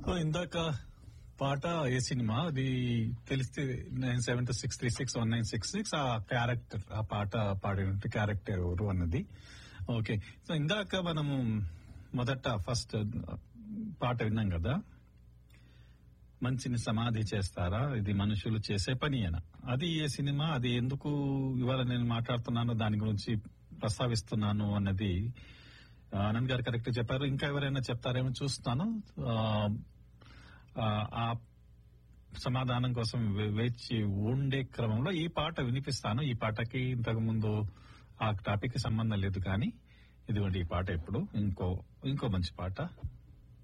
so ఇందాక పాట ఏ సినిమా అది తెలిస్తే nine seven two six three six one nine six six ఆ క్యారెక్టర్ ఆ పాట పాడిన క్యారెక్టర్ ఎవరు అన్నది ఓకే సో ఇందాక మనము మొదట ఫస్ట్ పాట విన్నాం కదా మంచిని సమాధి చేస్తారా ఇది మనుషులు చేసే పని అన అది ఏ సినిమా అది ఎందుకు ఇవాళ నేను మాట్లాడుతున్నాను దాని గురించి ప్రస్తావిస్తున్నాను అన్నది ఆ, ఆనంద్ గారు కరెక్ట్ చెప్పారు ఇంకా ఎవరైనా చెప్తారేమో చూస్తాను ఆ, ఆ, ఆ సమాధానం కోసం వే- వేచి ఉండే క్రమంలో ఈ పాట వినిపిస్తాను ఈ పాటకి ఇంతకు ముందు ఆ టాపిక్ కి సంబంధం లేదు కానీ ఇదిగోండి ఈ పాట ఇప్పుడు ఇంకో ఇంకో మంచి పాట